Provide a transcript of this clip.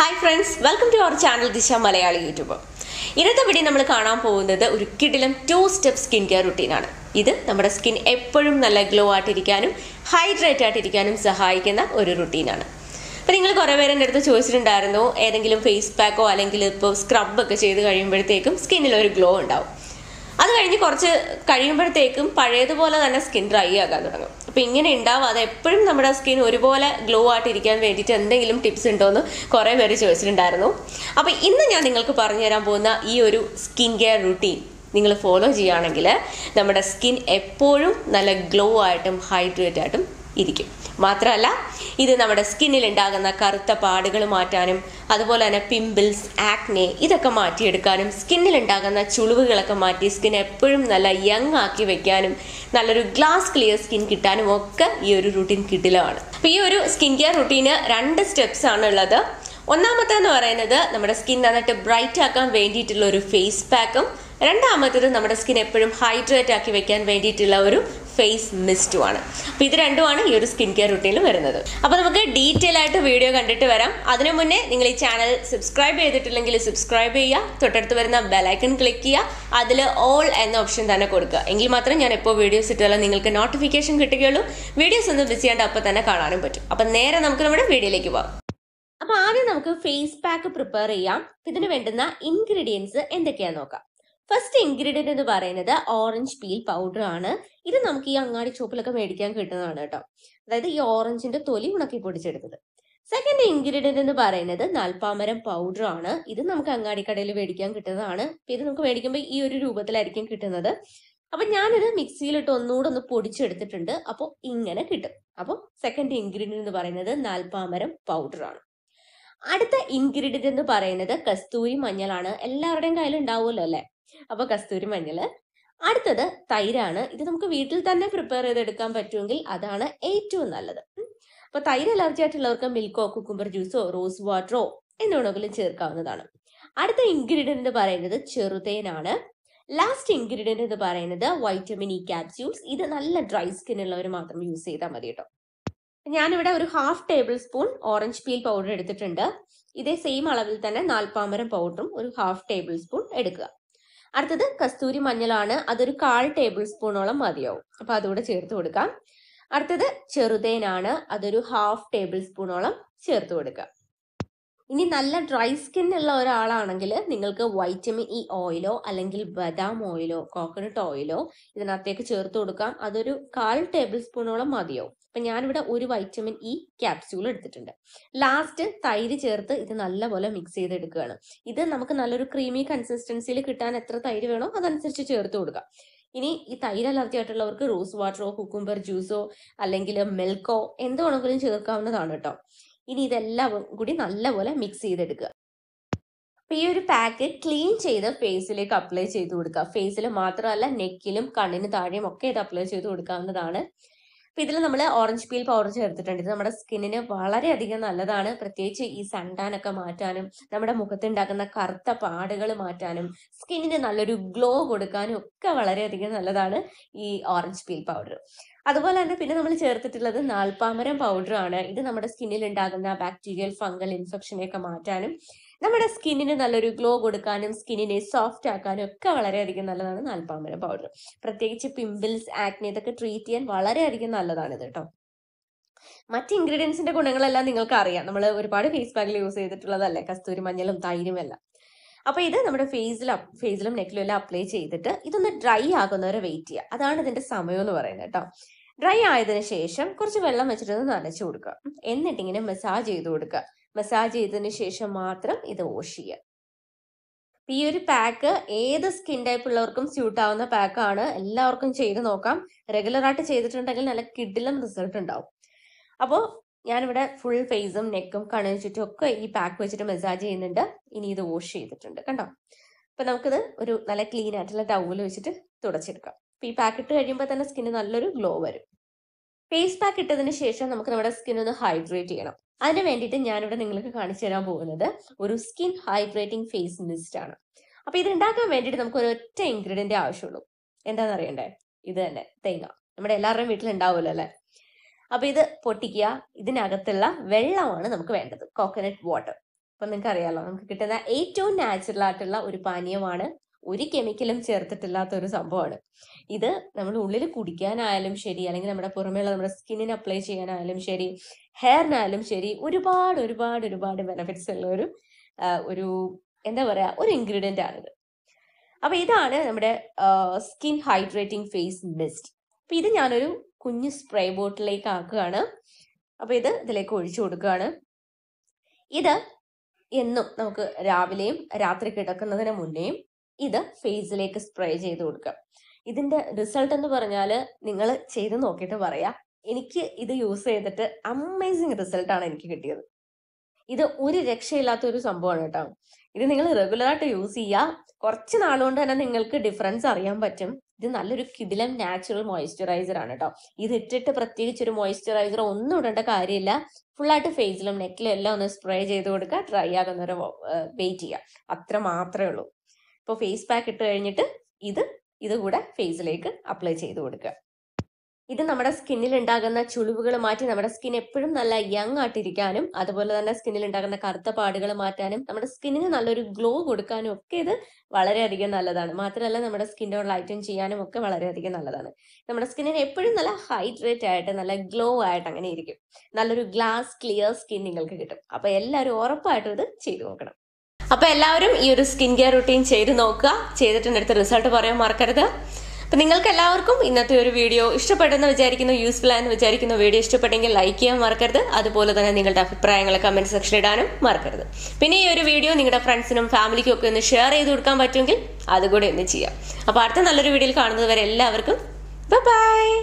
Hi friends welcome to our channel Disha Malayali YouTube ഇന്നത്തെ video നമ്മൾ കാണാൻ പോകുന്നത് ഒരു കിടിലം ടു സ്റ്റെപ്പ് സ്കിൻ കെയർ റുട്ടീനാണ് ഇത് നമ്മുടെ സ്കിൻ എപ്പോഴും നല്ല ഗ്ലോ ആയിട്ടിരിക്കാനും ഹൈഡ്രേറ്റ് ആയിട്ടിരിക്കാനും സഹായിക്കുന്ന ഒരു റുട്ടീനാണ് അപ്പോൾ നിങ്ങൾ കുറേ പേര് എൻ്റെ അടുത്ത് ചോദിച്ചിട്ടുണ്ടായിരുന്നു ഏതെങ്കിലും ഫേസ് പാക്കോ അല്ലെങ്കിൽ ഇപ്പോൾ സ്ക്രബ് ഒക്കെ ചെയ്ത് കഴിയുമ്പോഴത്തേക്കും സ്കിന്നിൽ ഒരു ഗ്ലോ ഉണ്ടാവും അത് കഴിഞ്ഞ് കുറച്ച് കഴിയുമ്പോഴത്തേക്കും പഴയതുപോലെ തന്നെ സ്കിൻ ഡ്രൈ ആകാൻ തുടങ്ങും അപ്പൊ ഇങ്ങനെ ഉണ്ടാവാതെ എപ്പോഴും നമ്മുടെ സ്കിൻ ഒരുപോലെ ഗ്ലോ ആയിട്ടിരിക്കാൻ വേണ്ടിയിട്ട് എന്തെങ്കിലും ടിപ്സ് ഉണ്ടോ എന്ന് കുറേ പേര് ചോദിച്ചിട്ടുണ്ടായിരുന്നു അപ്പൊ ഇന്ന് ഞാൻ നിങ്ങൾക്ക് പറഞ്ഞു തരാൻ പോകുന്ന ഈ ഒരു സ്കിൻ കെയർ റുട്ടീൻ നിങ്ങൾ ഫോളോ ചെയ്യുകയാണെങ്കിൽ നമ്മുടെ സ്കിൻ എപ്പോഴും നല്ല ഗ്ലോ ആയിട്ടും ഹൈഡ്രേറ്റ് ആയിട്ടും ഇരിക്കും മാത്രമല്ല ഇത് നമ്മുടെ സ്കിന്നിൽ ഉണ്ടാകുന്ന കറുത്ത പാടുകൾ മാറ്റാനും അതുപോലെ തന്നെ പിമ്പിൾസ് ആക്നെ ഇതൊക്കെ മാറ്റിയെടുക്കാനും സ്കിന്നിൽ ഉണ്ടാകുന്ന ചുളിവുകളൊക്കെ മാറ്റി സ്കിൻ എപ്പോഴും നല്ല യങ് ആക്കി വെക്കാനും നല്ലൊരു ഗ്ലാസ് ക്ലിയർ സ്കിൻ കിട്ടാനും ഒക്കെ ഈ ഒരു റുട്ടീൻ കിട്ടിലാണ് അപ്പൊ ഈ ഒരു സ്കിൻ കെയർ റുട്ടീന് രണ്ട് സ്റ്റെപ്സ് ആണ് ഉള്ളത് ഒന്നാമത്തെ എന്ന് പറയുന്നത് നമ്മുടെ സ്കിൻ നന്നായിട്ട് ബ്രൈറ്റ് ആക്കാൻ വേണ്ടിയിട്ടുള്ള ഒരു ഫേസ് പാക്കും രണ്ടാമത്തേത് നമ്മുടെ സ്കിൻ എപ്പോഴും ഹൈഡ്രേറ്റ് ആക്കി വെക്കാൻ വേണ്ടിയിട്ടുള്ള ഒരു ഫേസ് മിസ്റ്റുമാണ് അപ്പൊ ഇത് രണ്ടുമാണ് ഈ ഒരു സ്കിൻ കെയർ റുട്ടീനിൽ വരുന്നത് അപ്പൊ നമുക്ക് ഡീറ്റെയിൽ ആയിട്ട് വീഡിയോ കണ്ടിട്ട് വരാം അതിനു മുന്നേ നിങ്ങൾ ഈ ചാനൽ സബ്സ്ക്രൈബ് ചെയ്തിട്ടില്ലെങ്കിൽ സബ്സ്ക്രൈബ് ചെയ്യുക തൊട്ടടുത്ത് വരുന്ന ബെലൈക്കൺ ക്ലിക്ക് ചെയ്യുക അതിൽ ഓൾ എന്ന ഓപ്ഷൻ തന്നെ കൊടുക്കുക എങ്കിൽ മാത്രമേ ഞാൻ എപ്പോൾ വീഡിയോസ് ഇട്ടാലും നിങ്ങൾക്ക് നോട്ടിഫിക്കേഷൻ കിട്ടുകയുള്ളൂ വീഡിയോസ് ഒന്നും മിസ് ചെയ്യാണ്ട് അപ്പോൾ തന്നെ കാണാനും പറ്റും അപ്പൊ നേരെ നമുക്ക് നമ്മുടെ വീഡിയോയിലേക്ക് പോകാം അപ്പൊ ആദ്യം നമുക്ക് ഫേസ് പാക്ക് പ്രിപ്പയർ ചെയ്യാം ഇതിന് വേണ്ടുന്ന ഇൻഗ്രീഡിയൻസ് എന്തൊക്കെയാന്ന് നോക്കാം ഫസ്റ്റ് ഇൻഗ്രീഡിയന്റ് എന്ന് പറയുന്നത് ഓറഞ്ച് പീൽ പൗഡർ ആണ് ഇത് നമുക്ക് ഈ അങ്ങാടി ചോപ്പിലൊക്കെ മേടിക്കാൻ കിട്ടുന്നതാണ് കേട്ടോ അതായത് ഈ ഓറഞ്ചിന്റെ തൊലി ഉണക്കി പൊടിച്ചെടുത്തത് സെക്കൻഡ് ഇൻഗ്രീഡിയന്റ് എന്ന് പറയുന്നത് നാൽപ്പാമരം പൗഡർ ആണ് ഇത് നമുക്ക് അങ്ങാടിക്കടയിൽ മേടിക്കാൻ കിട്ടുന്നതാണ് അപ്പൊ ഇത് നമുക്ക് മേടിക്കുമ്പോൾ ഈ ഒരു രൂപത്തിലായിരിക്കും കിട്ടുന്നത് അപ്പൊ ഞാനിത് മിക്സിയിലിട്ട് ഒന്നുകൂടെ ഒന്ന് പൊടിച്ചെടുത്തിട്ടുണ്ട് അപ്പോൾ ഇങ്ങനെ കിട്ടും അപ്പോൾ സെക്കൻഡ് ഇൻഗ്രീഡിയന്റ് എന്ന് പറയുന്നത് നാൽപ്പാമരം പൗഡർ ആണ് അടുത്ത ഇൻഗ്രീഡിയന്റ് എന്ന് പറയുന്നത് കസ്തൂരി മഞ്ഞളാണ് എല്ലാവരുടെയും കയ്യിൽ ഉണ്ടാവുമല്ലോ അല്ലെ അപ്പൊ കസ്തൂരി മഞ്ഞള് അടുത്തത് തൈരാണ് ഇത് നമുക്ക് വീട്ടിൽ തന്നെ പ്രിപ്പയർ ചെയ്തെടുക്കാൻ പറ്റുമെങ്കിൽ അതാണ് ഏറ്റവും നല്ലത് ഉം. അപ്പൊ തൈര് അലർജി ആയിട്ടുള്ളവർക്ക് മിൽക്കോ കുക്കുംബർ ജ്യൂസോ റോസ് വാട്ടറോ എന്തുവേണമെങ്കിലും ചേർക്കാവുന്നതാണ് അടുത്ത ഇൻഗ്രീഡിയന്റ് എന്ന് പറയുന്നത് ചെറുതേനാണ് ലാസ്റ്റ് ഇൻഗ്രീഡിയന്റ് എന്ന് പറയുന്നത് വൈറ്റമിൻ ഇ ക്യാപ്സ്യൂൾസ് ഇത് നല്ല ഡ്രൈ സ്കിൻ ഉള്ളവർ മാത്രം യൂസ് ചെയ്താൽ മതി കേട്ടോ ഞാനിവിടെ ഒരു half tablespoon orange peel powder എടുത്തിട്ടുണ്ട് ഇതേ സെയിം അളവിൽ തന്നെ നാൽപ്പാമരം പൗഡറും ഒരു ഹാഫ് ടേബിൾ സ്പൂൺ എടുക്കുക അടുത്തത് കസ്തൂരി മഞ്ഞളാണ് അതൊരു കാൽ ടേബിൾ സ്പൂണോളം മതിയാവും അപ്പൊ അതുകൂടെ ചേർത്ത് കൊടുക്കാം അടുത്തത് ചെറുതേനാണ് അതൊരു ഹാഫ് ടേബിൾ സ്പൂണോളം ചേർത്ത് കൊടുക്കുക ഇനി നല്ല ഡ്രൈ സ്കിൻ ഉള്ള ഒരാളാണെങ്കിൽ നിങ്ങൾക്ക് വൈറ്റമിൻ ഇ ഓയിലോ അല്ലെങ്കിൽ ബദാം ഓയിലോ കോക്കനട്ട് ഓയിലോ ഇതിനകത്തേക്ക് ചേർത്ത് കൊടുക്കാം അതൊരു കാൽ ടേബിൾ സ്പൂണോളം മതിയാവും അപ്പൊ ഞാനിവിടെ ഒരു വൈറ്റമിൻ ഇ ക്യാപ്സ്യൂൾ എടുത്തിട്ടുണ്ട് ലാസ്റ്റ് തൈര് ചേർത്ത് ഇത് നല്ലപോലെ മിക്സ് ചെയ്തെടുക്കുകയാണ് ഇത് നമുക്ക് നല്ലൊരു ക്രീമി കൺസിസ്റ്റൻസിയിൽ കിട്ടാൻ എത്ര തൈര് വേണോ അതനുസരിച്ച് ചേർത്ത് കൊടുക്കാം ഇനി ഈ തൈര് അലർജി ആയിട്ടുള്ളവർക്ക് റോസ് വാട്ടറോ കുക്കുംബർ ജ്യൂസോ അല്ലെങ്കിൽ മിൽക്കോ എന്ത് വേണമെങ്കിലും ചേർക്കാവുന്നതാണ് കേട്ടോ ഇനി ഇതെല്ലാം കൂടി നല്ലപോലെ മിക്സ് ചെയ്തെടുക്കുക അപ്പൊ ഈ ഒരു പാക്ക് ക്ലീൻ ചെയ്ത് ഫേസിലേക്ക് അപ്ലൈ ചെയ്ത് കൊടുക്കുക ഫേസിൽ മാത്രമല്ല നെക്കിലും കണ്ണിന് താഴെയും ഒക്കെ ഇത് അപ്ലൈ ചെയ്ത് കൊടുക്കാവുന്നതാണ് അപ്പൊ ഇതിൽ നമ്മൾ ഓറഞ്ച് പീൽ പൗഡർ ചേർത്തിട്ടുണ്ട് ഇത് നമ്മുടെ സ്കിന്നിന് വളരെയധികം നല്ലതാണ് പ്രത്യേകിച്ച് ഈ സൺടാൻ ഒക്കെ മാറ്റാനും നമ്മുടെ മുഖത്തുണ്ടാക്കുന്ന കറുത്ത പാടുകൾ മാറ്റാനും സ്കിന്നിന് നല്ലൊരു ഗ്ലോ കൊടുക്കാനും ഒക്കെ വളരെയധികം നല്ലതാണ് ഈ ഓറഞ്ച് പീൽ പൗഡർ അതുപോലെ തന്നെ പിന്നെ നമ്മൾ ചേർത്തിട്ടുള്ളത് നാൽപ്പാമരം പൗഡർ ആണ് ഇത് നമ്മുടെ സ്കിന്നിൽ ഉണ്ടാകുന്ന ബാക്ടീരിയൽ ഫംഗൽ ഇൻഫെക്ഷനെയൊക്കെ മാറ്റാനും നമ്മുടെ സ്കിന്നിന് നല്ലൊരു ഗ്ലോ കൊടുക്കാനും സ്കിന്നിനെ സോഫ്റ്റ് ആക്കാനും ഒക്കെ വളരെയധികം നല്ലതാണ് നാൽപ്പാമരം പൗഡർ പ്രത്യേകിച്ച് പിമ്പിൾസ് ആക്നെ ഇതൊക്കെ ട്രീറ്റ് ചെയ്യാൻ വളരെയധികം നല്ലതാണ് ഇത് കേട്ടോ മറ്റ് ഇൻഗ്രീഡിയൻസിന്റെ ഗുണങ്ങളെല്ലാം നിങ്ങൾക്ക് അറിയാം നമ്മൾ ഒരുപാട് ഫേസ് പാക്കിൽ യൂസ് ചെയ്തിട്ടുള്ളതല്ലേ കസ്തൂരി മഞ്ഞളും തൈരും എല്ലാം അപ്പൊ ഇത് നമ്മുടെ ഫേസിലും ഫേസിലും നെക്കിലും എല്ലാം അപ്ലൈ ചെയ്തിട്ട് ഇതൊന്ന് ഡ്രൈ ആകുന്നവരെ വെയിറ്റ് ചെയ്യുക അതാണ് ഇതിന്റെ സമയം എന്ന് പറയുന്നത് കേട്ടോ ഡ്രൈ ആയതിനു ശേഷം കുറച്ച് വെള്ളം വെച്ചിട്ട് ഒന്ന് നനച്ചു കൊടുക്കുക എന്നിട്ട് ഇങ്ങനെ മസാജ് ചെയ്ത് കൊടുക്കുക മസാജ് ചെയ്തതിന് ശേഷം മാത്രം ഇത് വാഷ് ചെയ്യുക ഈ ഒരു പാക്ക് ഏത് സ്കിൻ ടൈപ്പ് ഉള്ളവർക്കും സ്യൂട്ട് ആവുന്ന പാക്കാണ് എല്ലാവർക്കും ചെയ്ത് നോക്കാം റെഗുലർ ആയിട്ട് ചെയ്തിട്ടുണ്ടെങ്കിൽ നല്ല കിഡിലും റിസൾട്ട് ഉണ്ടാവും അപ്പോൾ ഞാനിവിടെ ഫുൾ ഫേസും നെക്കും കണ്ണിന് ചുറ്റും ഒക്കെ ഈ പാക്ക് വെച്ചിട്ട് മസാജ് ചെയ്യുന്നുണ്ട് ഇനി ഇത് വാഷ് ചെയ്തിട്ടുണ്ട് കണ്ടോ അപ്പൊ നമുക്കിത് ഒരു നല്ല ക്ലീൻ ആയിട്ടുള്ള ടവൽ വെച്ചിട്ട് തുടച്ചെടുക്കാം അപ്പൊ ഈ പാക്ക് ഇട്ട് കഴിയുമ്പോൾ തന്നെ സ്കിന്ന് നല്ലൊരു ഗ്ലോ വരും ഫേസ് പാക്ക് ഇട്ടതിന് ശേഷം നമുക്ക് നമ്മുടെ സ്കിൻ ഒന്ന് ഹൈഡ്രേറ്റ് ചെയ്യണം അതിന് വേണ്ടിയിട്ട് ഞാനിവിടെ നിങ്ങൾക്ക് കാണിച്ചു തരാൻ പോകുന്നത് ഒരു സ്കിൻ ഹൈഡ്രേറ്റിംഗ് ഫേസ് മിസ്റ്റ് ആണ് അപ്പൊ ഇത് ഉണ്ടാക്കാൻ വേണ്ടിയിട്ട് നമുക്ക് ഒരു ഒറ്റ ഇൻഗ്രീഡിയന്റ് ആവശ്യമുള്ളൂ എന്താണെന്ന് അറിയണ്ടേ ഇത് തന്നെ തേങ്ങ നമ്മുടെ എല്ലാവരുടെയും വീട്ടിൽ ഉണ്ടാവുമല്ലോ അല്ലെ അപ്പൊ ഇത് പൊട്ടിക്കുക ഇതിനകത്തുള്ള വെള്ളമാണ് നമുക്ക് വേണ്ടത് കോക്കനട്ട് വാട്ടർ അപ്പൊ നിങ്ങൾക്ക് അറിയാലോ നമുക്ക് കിട്ടുന്ന ഏറ്റവും നാച്ചുറൽ ആയിട്ടുള്ള ഒരു പാനീയമാണ് ഒരു കെമിക്കലും ചേർത്തിട്ടില്ലാത്ത ഒരു സംഭവമാണ് ഇത് നമ്മൾ ഉള്ളിൽ കുടിക്കാനായാലും ശരി അല്ലെങ്കിൽ നമ്മുടെ പുറമേയുള്ള നമ്മുടെ സ്കിന്നിന് അപ്ലൈ ചെയ്യാനായാലും ശരി ഹെയറിനായാലും ശരി ഒരുപാട് ഒരുപാട് ഒരുപാട് ബെനിഫിറ്റ്സ് ഉള്ള ഒരു ആ, ഒരു എന്താ പറയാ ഒരു ഇൻഗ്രീഡിയന്റ് ആണിത് അപ്പൊ ഇതാണ് നമ്മുടെ സ്കിൻ ഹൈഡ്രേറ്റിംഗ് ഫേസ് മിസ്റ്റ് അപ്പൊ ഇത് ഞാനൊരു കുഞ്ഞു സ്പ്രേ ബോട്ടിലേക്ക് ആക്കുകയാണ് അപ്പൊ ഇത് ഇതിലേക്ക് ഒഴിച്ചു കൊടുക്കുകയാണ് ഇത് എന്നും നമുക്ക് രാവിലെയും രാത്രി കിടക്കുന്നതിന് മുന്നേയും ഇത് ഫേസിലേക്ക് സ്പ്രേ ചെയ്ത് കൊടുക്കാം ഇതിന്റെ റിസൾട്ട് എന്ന് പറഞ്ഞാൽ നിങ്ങൾ ചെയ്ത് നോക്കിയിട്ട് പറയാ എനിക്ക് ഇത് യൂസ് ചെയ്തിട്ട് അമേസിങ് റിസൾട്ടാണ് എനിക്ക് കിട്ടിയത് ഇത് ഒരു രക്ഷയില്ലാത്ത ഒരു സംഭവമാണ് കേട്ടോ ഇത് നിങ്ങൾ റെഗുലർ ആയിട്ട് യൂസ് ചെയ്യുക കുറച്ച് നാളുകൊണ്ട് തന്നെ നിങ്ങൾക്ക് ഡിഫറൻസ് അറിയാൻ പറ്റും ഇത് നല്ലൊരു കിടിലം നാച്ചുറൽ മോയ്സ്ചറൈസർ ആണ് കേട്ടോ ഇത് ഇട്ടിട്ട് പ്രത്യേകിച്ച് ഒരു മോയ്സ്ചറൈസർ ഒന്നും ഇടേണ്ട കാര്യമില്ല ഫുള്ളായിട്ട് ഫേസിലും നെക്കിലും എല്ലാം ഒന്ന് സ്പ്രേ ചെയ്ത് കൊടുക്കുക ഡ്രൈ ആകുന്നവരെ വെയിറ്റ് ചെയ്യുക അത്ര മാത്രമേ ഉള്ളൂ ഇപ്പോൾ ഫേസ് പാക്ക് ഇട്ട് കഴിഞ്ഞിട്ട് ഇത് ഇത് കൂടെ ഫേസിലേക്ക് അപ്ലൈ ചെയ്ത് കൊടുക്കുക ഇത് നമ്മുടെ സ്കിന്നിൽ ഉണ്ടാകുന്ന ചുളിവുകൾ മാറ്റി നമ്മുടെ സ്കിൻ എപ്പോഴും നല്ല യങ് ആയിട്ടിരിക്കാനും അതുപോലെ തന്നെ സ്കിന്നിൽ ഉണ്ടാകുന്ന കറുത്ത പാടുകൾ മാറ്റാനും നമ്മുടെ സ്കിന്നിന് നല്ലൊരു ഗ്ലോ കൊടുക്കാനും ഒക്കെ ഇത് വളരെയധികം നല്ലതാണ് മാത്രമല്ല നമ്മുടെ സ്കിന്നോ ലൈറ്റൻ ചെയ്യാനും ഒക്കെ വളരെയധികം നല്ലതാണ് നമ്മുടെ സ്കിന്നിന് എപ്പോഴും നല്ല ഹൈഡ്രേറ്റ് ആയിട്ട് നല്ല ഗ്ലോ ആയിട്ട് അങ്ങനെ ഇരിക്കും നല്ലൊരു ഗ്ലാസ് ക്ലിയർ സ്കിൻ നിങ്ങൾക്ക് കിട്ടും അപ്പൊ എല്ലാവരും ഉറപ്പായിട്ടും ഇത് ചെയ്തു നോക്കണം അപ്പൊ എല്ലാവരും ഈ ഒരു സ്കിൻ കെയർ റുട്ടീൻ ചെയ്ത് നോക്കുക ചെയ്തിട്ടുണ്ടെടുത്ത് റിസൾട്ട് പറയാൻ മറക്കരുത് അപ്പൊ നിങ്ങൾക്ക് എല്ലാവർക്കും ഇന്നത്തെ ഒരു വീഡിയോ ഇഷ്ടപ്പെട്ടെന്ന് വിചാരിക്കുന്നു യൂസ്ഫുൾ ആയെന്ന് വിചാരിക്കുന്നു വീഡിയോ ഇഷ്ടപ്പെട്ടെങ്കിൽ ലൈക്ക് ചെയ്യാൻ മറക്കരുത് അതുപോലെ തന്നെ നിങ്ങളുടെ അഭിപ്രായങ്ങൾ കമന്റ് സെക്ഷനിൽ ഇടാനും മറക്കരുത് പിന്നെ ഈ ഒരു വീഡിയോ നിങ്ങളുടെ ഫ്രണ്ട്സിനും ഫാമിലിക്കും ഒക്കെ ഒന്ന് ഷെയർ ചെയ്ത് കൊടുക്കാൻ പറ്റുമെങ്കിൽ അതുകൂടെ ഒന്ന് ചെയ്യാം അപ്പൊ അടുത്ത നല്ലൊരു വീഡിയോയിൽ കാണുന്നത് വരെ എല്ലാവർക്കും ബൈ